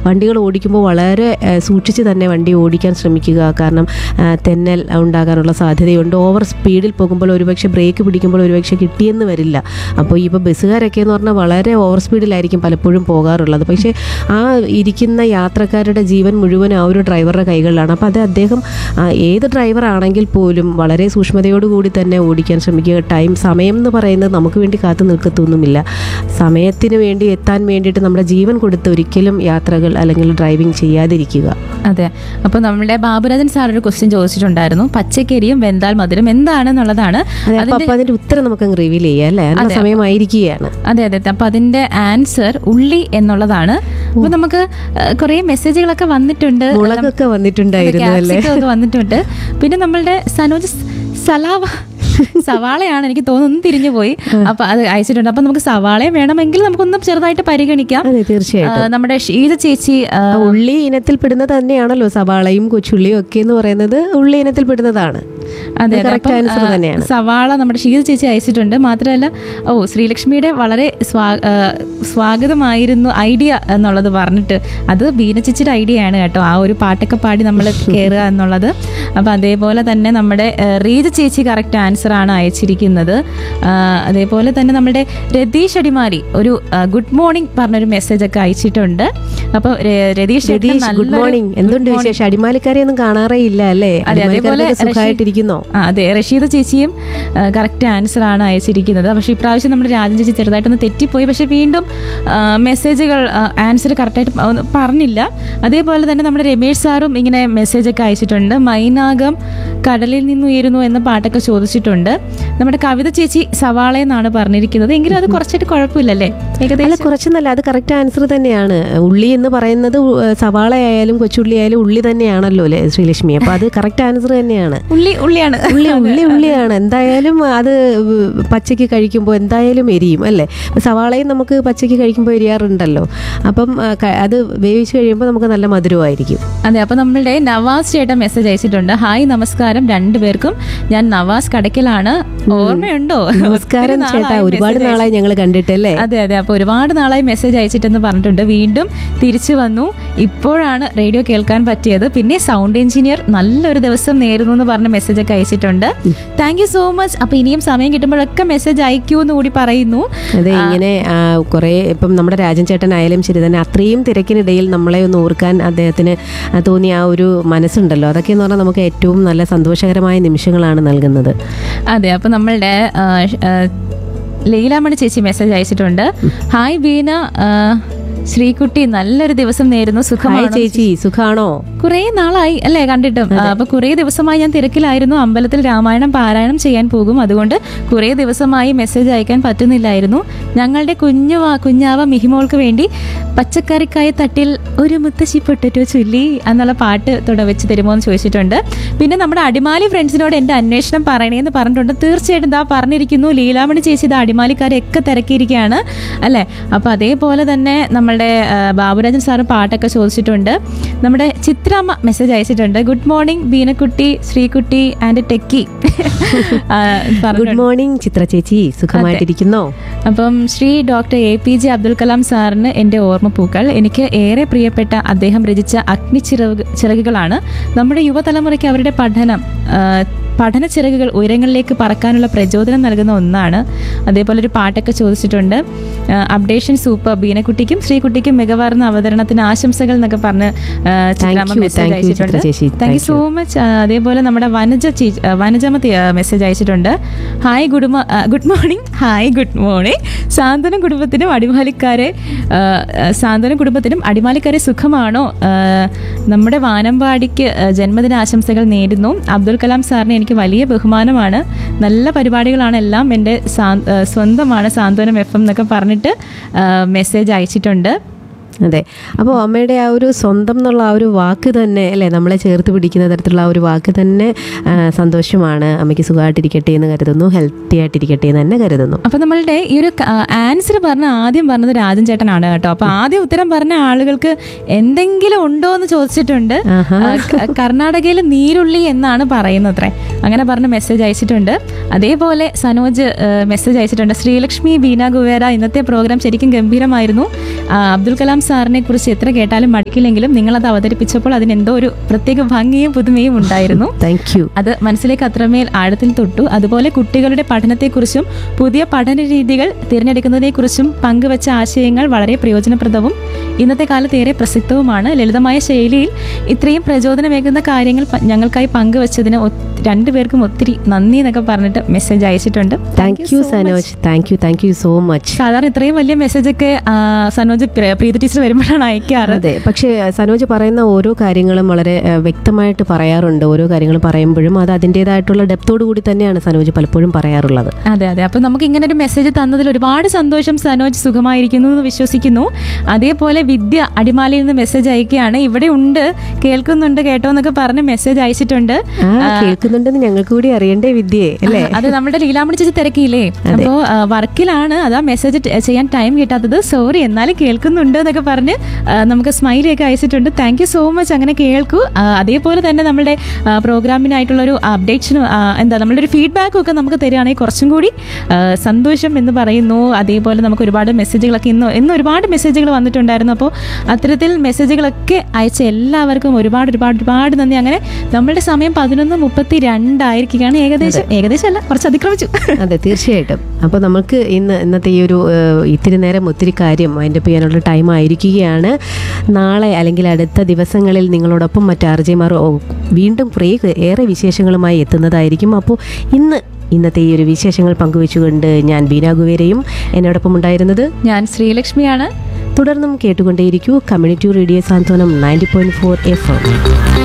വണ്ടികൾ ഓടിക്കുമ്പോൾ വളരെ ആ, സൂക്ഷിച്ച് തന്നെ വണ്ടി ഓടിക്കാൻ ശ്രമിക്കുക കാരണം ആ, തെന്നൽ ഉണ്ടാകാനുള്ള സാധ്യതയുണ്ട് ഓവർ സ്പീഡിൽ പോകുമ്പോൾ ഒരുപക്ഷെ ബ്രേക്ക് പിടിക്കുമ്പോൾ ഒരുപക്ഷെ കിട്ടിയെന്ന് വരില്ല അപ്പോൾ ഇപ്പോൾ ബസ്സുകാരൊക്കെ എന്ന് പറഞ്ഞാൽ വളരെ ഓവർ സ്പീഡിലായിരിക്കും പലപ്പോഴും പോകാറുള്ളത് പക്ഷേ ആ ഇരിക്കുന്ന യാത്രക്കാരുടെ ജീവൻ മുഴുവൻ ആ ഒരു ഡ്രൈവറുടെ കൈകളിലാണ് അപ്പോൾ അത് അദ്ദേഹം ആ, ഏത് ഡ്രൈവർ ആണെങ്കിൽ പോലും വളരെ സൂക്ഷ്മതയോടുകൂടി തന്നെ ഓടിക്കാൻ ശ്രമിക്കുക ടൈം സമയം എന്ന് പറയുന്നത് നമുക്ക് വേണ്ടി കാത്തു നിൽക്കത്തൊന്നുമില്ല സമയത്തിന് വേണ്ടി എത്താൻ വേണ്ടിയിട്ട് നമ്മുടെ ജീവൻ കൊടുത്ത് ഒരിക്കലും യാത്രകൾ അല്ലെങ്കിൽ ഡ്രൈവിംഗ് ചെയ്യാതിരിക്കുക അതെ അപ്പൊ നമ്മുടെ ബാബുരാജൻ സാർ ഒരു ക്വസ്റ്റ്യൻ ചോദിച്ചിട്ടുണ്ടായിരുന്നു പച്ചക്കരിയും വെന്താൽ മധുരം എന്താണെന്നുള്ളതാണ് അതെ അപ്പോൾ അപ്പോൾ അതിൻ്റെ ഉത്തരം നമുക്ക് അങ്ങ് റിവീൽ ചെയ്യാം അല്ലേ അതിനുള്ള സമയമായിരിക്കുകയാണ് അതെ അതെ അപ്പൊ അതിന്റെ ആൻസർ ഉള്ളി എന്നുള്ളതാണ് അപ്പൊ നമുക്ക് കുറെ മെസ്സേജുകളൊക്കെ വന്നിട്ടുണ്ട് മുളകൊക്കെ വന്നിട്ടുണ്ടായിരുന്നു അല്ലേ Capsicum ഒക്കെ വന്നിട്ടുണ്ട് പിന്നെ നമ്മളുടെ സനോജ് സ് സലാവ സവാളയാണ് എനിക്ക് തോന്നുന്നു ഒന്ന് തിരിഞ്ഞു പോയി അപ്പൊ അത് അയച്ചിട്ടുണ്ട് അപ്പൊ നമുക്ക് സവാളയും വേണമെങ്കിൽ നമുക്കൊന്ന് ചെറുതായിട്ട് പരിഗണിക്കാം അതെ തീർച്ചയായിട്ടും ആ, നമ്മുടെ ഷീജ ചേച്ചി ആ, ആ ഉള്ളി ഇനത്തിൽ പെടുന്നത് തന്നെയാണല്ലോ സവാളയും കൊച്ചുള്ളിയും ഒക്കെ എന്ന് പറയുന്നത് ഉള്ളി ഇനത്തിൽ പെടുന്നതാണ് അതെ അതെ കറക്റ്റ് അപ്പം, ആൻസർ ആ, തന്നെയാണ് സവാള നമ്മുടെ ഷീജ ചേച്ചി അയച്ചിട്ടുണ്ട് മാത്രമല്ല ഓ ശ്രീലക്ഷ്മിയുടെ വളരെ സ്വാ ആ, സ്വാഗതമായിരുന്നു ഐഡിയ എന്നുള്ളത് പറഞ്ഞിട്ട് അത് ബീന ചേച്ചിയുടെ ഐഡിയ ആണ് കേട്ടോ ആ ഒരു പാട്ടൊക്കെ പാടി നമ്മൾ കയറുക എന്നുള്ളത് അപ്പം അതേപോലെ തന്നെ നമ്മുടെ ആ, റീജ ചേച്ചി കറക്റ്റ് ആൻസർ ആണ് അയച്ചിരിക്കുന്നത് ആ, അതേപോലെ തന്നെ നമ്മുടെ രതീഷ് അടിമാലി ഒരു ഗുഡ് മോർണിംഗ് പറഞ്ഞൊരു മെസ്സേജ് ഒക്കെ അയച്ചിട്ടുണ്ട് അപ്പോൾ രതീഷ് ചേട്ടന് രതീഷ് ഗുഡ് നല്ലൊരു മോർണിംഗ് എന്തുണ്ട് വിശേഷം അടിമാലിക്കാരെ ഒന്നും കാണാറേ ഇല്ല അല്ലേ അതെ, അതേപോലെ അടിമാലിക്കാരൊക്കെ റഷീദ്- സുഖമായിട്ടിരിക്കുന്നോ ആ, അതെ റഷീദ് ചേച്ചിയും കറക്റ്റ് ആൻസർ ആണ് അയച്ചിരിക്കുന്നത് പക്ഷേ ഇപ്രാവശ്യം നമ്മുടെ രാജൻ ചേച്ചി ചെറുതായിട്ടൊന്ന് തെറ്റിപ്പോയി പക്ഷേ വീണ്ടും ആ, മെസ്സേജുകൾ ആൻസർ കറക്റ്റായിട്ട് പ- പറഞ്ഞില്ല അതേപോലെ തന്നെ നമ്മുടെ രമേഷ് സാറും ഇങ്ങനെ മെസ്സേജൊക്കെ അയച്ചിട്ടുണ്ട് മൈനാകം കടലിൽ നിന്നുയരുന്നു എന്ന പാട്ടൊക്കെ ചോദിച്ചിട്ടുണ്ട് നമ്മുടെ കവിത ചേച്ചി സവാള എന്നാണ് പറഞ്ഞിരിക്കുന്നത് എങ്കിലും അത് കുറച്ചായിട്ട് കുഴപ്പമില്ലല്ലേ അല്ല ഏകദേശം കുറച്ചൊന്നല്ല അത് കറക്റ്റ് ആൻസർ തന്നെയാണ് ഉള്ളി എന്ന് പറയുന്നത് ഉ- സവാള ആയാലും കൊച്ചുള്ളി ആയാലും ഉള്ളി തന്നെയാണല്ലോ അല്ലേ ശ്രീലക്ഷ്മി അപ്പൊ അത് കറക്റ്റ് ആൻസർ തന്നെയാണ് ഉള്ളി ഉള്ളിയാണ് ഉള്ളി ഉള്ളി ഉള്ളിയാണ് എന്തായാലും അത് പച്ചയ്ക്ക് കഴിക്കുമ്പോൾ എന്തായാലും എരിയും അല്ലേ സവാളയും നമുക്ക് പച്ചയ്ക്ക് കഴിക്കുമ്പോൾ എരിയാറുണ്ടല്ലോ അപ്പം ആ, ക- അത് വേവിച്ച് കഴിയുമ്പോൾ നമുക്ക് നല്ല മധുരമായിരിക്കും അതെ അപ്പൊ നമ്മളുടെ നവാസ് ചേട്ടൻ മെസ്സേജ് അയച്ചിട്ടുണ്ട് ഹായ് നമസ്കാരം രണ്ടുപേർക്കും ഞാൻ നവാസ് കടക്കലാണ് ഓർമ്മയുണ്ടോ നമസ്കാരം ഒത്തിരി ചേട്ടാ നാളായി ഒരുപാട് message നാളായി ഞങ്ങൾ കണ്ടിട്ടല്ലേ അതെ അതെ അപ്പോൾ ഒരുപാട് നാളായി മെസ്സേജ് അയച്ചിട്ടെന്ന് പറഞ്ഞിട്ടുണ്ട് വീണ്ടും തിരിച്ചു വന്നു ഇപ്പോഴാണ് റേഡിയോ കേൾക്കാൻ പറ്റിയത് പിന്നെ സൗണ്ട് എഞ്ചിനീയർ നല്ലൊരു ദിവസം നേരുന്നു എന്ന് പറഞ്ഞ മെസ്സേജ് ഒക്കെ അയച്ചിട്ടുണ്ട് താങ്ക് യു സോ മച്ച് അപ്പൊ ഇനിയും സമയം കിട്ടുമ്പോഴൊക്കെ മെസ്സേജ് അയക്കൂ എന്ന് കൂടി പറയുന്നു അതെ ഇങ്ങനെ ആ, കുറേ ഇപ്പം നമ്മുടെ രാജൻ ചേട്ടൻ ആയാലും ശരി തന്നെ അത്രയും തിരക്കിനിടയിൽ നമ്മളെ ഒന്ന് ഓർക്കാൻ അദ്ദേഹത്തിന് ആ, തോന്നിയ ആ ഒരു മനസ്സുണ്ടല്ലോ അതൊക്കെ എന്ന് പറഞ്ഞാൽ നമുക്ക് ഏറ്റവും നല്ല സന്തോഷകരമായ നിമിഷങ്ങളാണ് നൽകുന്നത് അതെ അപ്പൊ നമ്മളുടെ ആ, ഷ്- ആ, ലീലാമണി ചേച്ചി മെസ്സേജ് അയച്ചിട്ടുണ്ട് ഹായ് ബീന ആ, ശ്രീകുട്ടി നല്ലൊരു ദിവസം നേരുന്നു ഹായ് സുഖമാണ് ചേച്ചി സുഖാണോ കുറേ നാളായി അല്ലേ കണ്ടിട്ടും ആ, അപ്പൊ കുറേ ദിവസമായി ഞാൻ തിരക്കിലായിരുന്നു അമ്പലത്തിൽ രാമായണം പാരായണം ചെയ്യാൻ പോകും അതുകൊണ്ട് കുറേ ദിവസമായി മെസ്സേജ് അയക്കാൻ പറ്റുന്നില്ലായിരുന്നു ഞങ്ങളുടെ കുഞ്ഞു വാ- കുഞ്ഞാവ മിഹിമോൾക്ക് വേണ്ടി പച്ചക്കറിക്കായ തട്ടിൽ ഒരു മുത്തശ്ശി പൊട്ടറ്റോ ചൊല്ലി എന്നുള്ള പാട്ട് തുട വെച്ച് തരുമോ എന്ന് ചോദിച്ചിട്ടുണ്ട് പിന്നെ നമ്മുടെ അടിമാലി ഫ്രണ്ട്സിനോട് എൻ്റെ അന്വേഷണം പറയണേന്ന് പറഞ്ഞിട്ടുണ്ട് തീർച്ചയായിട്ടും ഇതാ പറഞ്ഞിരിക്കുന്നു ലീലാമണി ചേച്ചി ഇത് അടിമാലിക്കാരെയൊക്കെ തിരക്കിയിരിക്കുകയാണ് അല്ലേ അപ്പൊ അതേപോലെ തന്നെ നമ്മളുടെ ആ, ബാബുരാജൻ സാറ് പാട്ടൊക്കെ ചോദിച്ചിട്ടുണ്ട് നമ്മുടെ ചിത്രാമ്മ മെസ്സേജ് അയച്ചിട്ടുണ്ട് ഗുഡ് മോർണിംഗ് ബീനക്കുട്ടി ശ്രീകുട്ടി ആൻഡ് ടെക്കി ആ, ഗുഡ് പറഞ്ഞിട്ടുണ്ട്. മോർണിംഗ് ചിത്ര ചേച്ചി സുഖമായിട്ടിരിക്കുന്നോ അപ്പം Shri doctor A P J Abdul Kalam സാറിന് എൻ്റെ ഓർമ്മപ്പൂക്കൾ എനിക്ക് ഏറെ പ്രിയപ്പെട്ട അദ്ദേഹം രചിച്ച അഗ്നി ചിറക് ചിറകുകളാണ് നമ്മുടെ യുവതലമുറയ്ക്ക് അവരുടെ പഠനം ആ, പഠന ചിറകുകൾ ഉയരങ്ങളിലേക്ക് പറക്കാനുള്ള പ്രചോദനം നൽകുന്ന ഒന്നാണ് അതേപോലെ ഒരു പാട്ടൊക്കെ ചോദിച്ചിട്ടുണ്ട് ആ, അപ്ഡേഷൻ സൂപ്പർ ബീനക്കുട്ടിക്കും ശ്രീകുട്ടിക്കും മികവാർന്ന അവതരണത്തിന് ആശംസകൾ എന്നൊക്കെ പറഞ്ഞ് ആ, ചിത്രാമ്മ you, മെസ്സേജ് thank you, അയച്ചിട്ടുണ്ട് ചിത്ര ചേച്ചി. Thank you Thank so much അതേപോലെ നമ്മുടെ വനജ ചേ- ആ, വനജാമത്തി മെസ്സേജ് അയച്ചിട്ടുണ്ട് ഹായ് ഗുഡ് മോ- ആ, good morning hi good morning Santhwanam കുടുംബത്തിനും അടിമാലിക്കാരെ ആ, ആ, സാന്ത്വനം കുടുംബത്തിനും അടിമാലിക്കാരെ സുഖമാണോ ആ, നമ്മുടെ വാനമ്പാടിക്ക് ആ, ജന്മദിന ആശംസകൾ നേരുന്നു അബ്ദുൽ കലാം സാറിന് എനിക്ക് വലിയ ബഹുമാനമാണ് നല്ല പരിപാടികളാണ് എല്ലാം എൻ്റെ സാ- ആ, സ്വന്തമാണ് സാന്ത്വനം എഫ് എം എന്നൊക്കെ പറഞ്ഞിട്ട് മെസ്സേജ് അയച്ചിട്ടുണ്ട് അതെ അപ്പോൾ അമ്മയുടെ ആ ഒരു സ്വന്തം എന്നുള്ള ആ ഒരു വാക്ക് തന്നെ അല്ലേ നമ്മളെ ചേർത്ത് പിടിക്കുന്ന തരത്തിലുള്ള ആ ഒരു വാക്ക് തന്നെ ആ, സന്തോഷമാണ് അമ്മയ്ക്ക് സുഖമായിട്ടിരിക്കട്ടെ എന്ന് കരുതുന്നു ഹെൽത്തി ആയിട്ടിരിക്കട്ടെ എന്ന് തന്നെ കരുതുന്നു അപ്പൊ നമ്മളുടെ ഈ ഒരു ആൻസർ പറഞ്ഞ ആദ്യം പറഞ്ഞത് രാജൻ ചേട്ടനാണ് കേട്ടോ അപ്പൊ ആദ്യം ഉത്തരം പറഞ്ഞ ആളുകൾക്ക് എന്തെങ്കിലും ഉണ്ടോ എന്ന് ചോദിച്ചിട്ടുണ്ട് ആഹാ. ആ, ക- കർണാടകയിൽ നീരുള്ളി എന്നാണ് പറയുന്നത് അത്രേ അങ്ങനെ പറഞ്ഞ മെസ്സേജ് അയച്ചിട്ടുണ്ട് അതേപോലെ സനോജ് മെസ്സേജ് അയച്ചിട്ടുണ്ട് ശ്രീലക്ഷ്മി ബീന ഗുവേര ഇന്നത്തെ പ്രോഗ്രാം ശരിക്കും ഗംഭീരമായിരുന്നു ആ, അബ്ദുൽ കലാം സാറിനെ കുറിച്ച് എത്ര കേട്ടാലും മടിക്കില്ലെങ്കിലും നിങ്ങളത് അവതരിപ്പിച്ചപ്പോൾ അതിനെന്തോ ഒരു പ്രത്യേക ഭംഗിയും പുതുമയും ഉണ്ടായിരുന്നു താങ്ക് യു അത് മനസ്സിലേക്ക് അത്രമേൽ ആഴത്തിൽ തൊട്ടു അതുപോലെ കുട്ടികളുടെ പഠനത്തെക്കുറിച്ചും പുതിയ പഠന രീതികൾ തിരഞ്ഞെടുക്കുന്നതിനെക്കുറിച്ചും പങ്കുവച്ച ആശയങ്ങൾ വളരെ പ്രയോജനപ്രദവും ഇന്നത്തെ കാലത്ത് ഏറെ പ്രസക്തവുമാണ് ലളിതമായ ശൈലിയിൽ ഇത്രയും പ്രചോദനമേകുന്ന കാര്യങ്ങൾ പ- ഞങ്ങൾക്കായി പങ്കുവച്ചതിന് ഒ- രണ്ടുപേർക്കും ഒത്തിരി നന്ദി എന്നൊക്കെ പറഞ്ഞിട്ട് മെസ്സേജ് അയച്ചിട്ടുണ്ട് thank you Sanoj thank you thank you so much സാധാരണ ഇത്രയും വലിയ മെസ്സേജ് ഒക്കെ ആ, സനോജ് പ്ര- പ്രീതി ടീച്ചർ വരുമ്പോഴാണ് അയക്കാറ് അതെ പക്ഷേ സനോജ് പറയുന്ന ഓരോ കാര്യങ്ങളും വളരെ ഏഹ്, വ്യക്തമായിട്ട് പറയാറുണ്ട് ഓരോ കാര്യങ്ങൾ പറയുമ്പോഴും അത് അതിൻ്റെതായിട്ടുള്ള ഡെപ്തോടു കൂടി തന്നെയാണ് സനോജ് പലപ്പോഴും പറയാറുള്ളത് അതെ അതെ അപ്പൊ നമുക്ക് ഇങ്ങനെ ഒരു മെസ്സേജ് തന്നതിൽ ഒരുപാട് സന്തോഷം സനോജ് സുഖമായിരിക്കുന്നു എന്ന് വിശ്വസിക്കുന്നു അതേപോലെ വിദ്യ അടിമാലിയിൽ നിന്ന് മെസ്സേജ് അയക്കുകയാണ് ഇവിടെ ഉണ്ട് കേൾക്കുന്നുണ്ട് കേട്ടോ എന്നൊക്കെ പറഞ്ഞ് മെസ്സേജ് അയച്ചിട്ടുണ്ട് ആ കേൾക്കുന്നുണ്ടെന്ന് ഞങ്ങൾക്ക് കൂടി അറിയണ്ടേ വിദ്യയെ അല്ലേ അത് നമ്മുടെ ലീലാമണി ചേച്ചി തിരക്കിയില്ലേ അപ്പോ ആ, വർക്കിലാണ് അതാ മെസ്സേജ് ചെയ്യാൻ ടൈം കിട്ടാത്തത് സോറി എന്നാലും കേൾക്കുന്നുണ്ട് എന്നൊക്കെ പറഞ്ഞ് ആ, നമുക്ക് സ്മൈലിയൊക്കെ അയച്ചിട്ടുണ്ട് താങ്ക് യു സോ മച്ച് അങ്ങനെ കേൾക്കൂ ആ, അതേപോലെ തന്നെ നമ്മുടെ ആ, പ്രോഗ്രാമിനായിട്ടുള്ള ഒരു അപ്ഡേഷനും എന്താ നമ്മളുടെ ഒരു ഫീഡ്ബാക്കും ഒക്കെ നമുക്ക് തരികയാണെങ്കിൽ കുറച്ചും കൂടി ആ, സന്തോഷം എന്ന് പറയുന്നു അതേപോലെ നമുക്ക് ഒരുപാട് മെസ്സേജുകളൊക്കെ ഇന്ന് ഇന്ന് ഒരുപാട് മെസ്സേജുകൾ വന്നിട്ടുണ്ടായിരുന്നു അപ്പോൾ അത്തരത്തിൽ മെസ്സേജുകളൊക്കെ അയച്ച എല്ലാവർക്കും ഒരുപാട് ഒരുപാട് ഒരുപാട് നന്ദി അങ്ങനെ നമ്മുടെ സമയം പതിനൊന്ന് മുപ്പത്തി രണ്ടായിരിക്കുകയാണ് ഏകദേശം ഏകദേശം അല്ല കുറച്ച് അതിക്രമിച്ചു അതെ തീർച്ചയായിട്ടും അപ്പോൾ നമുക്ക് ഇന്ന് ഇന്നത്തെ ഈ ഒരു ഏഹ്, ഇത്തിരി നേരം ഒത്തിരി കാര്യം അതിൻ്റെ ചെയ്യാനുള്ള ടൈം ആയിരിക്കുകയാണ് നാളെ അല്ലെങ്കിൽ അടുത്ത ദിവസങ്ങളിൽ നിങ്ങളോടൊപ്പം മറ്റ് ആർജെമാർ വീണ്ടും കുറേ ഏറെ വിശേഷങ്ങളുമായി എത്തുന്നതായിരിക്കും അപ്പോൾ ഇന്ന് ഇന്നത്തെ ഈ ഒരു വിശേഷങ്ങൾ പങ്കുവെച്ചുകൊണ്ട് ഞാൻ ബീന ഗുവേരയും എന്നോടൊപ്പം ഉണ്ടായിരുന്നത് ഞാൻ ശ്രീലക്ഷ്മിയാണ് തുടർന്നും കേട്ടുകൊണ്ടേയിരിക്കൂ community radio Santhwanam ninety point four F M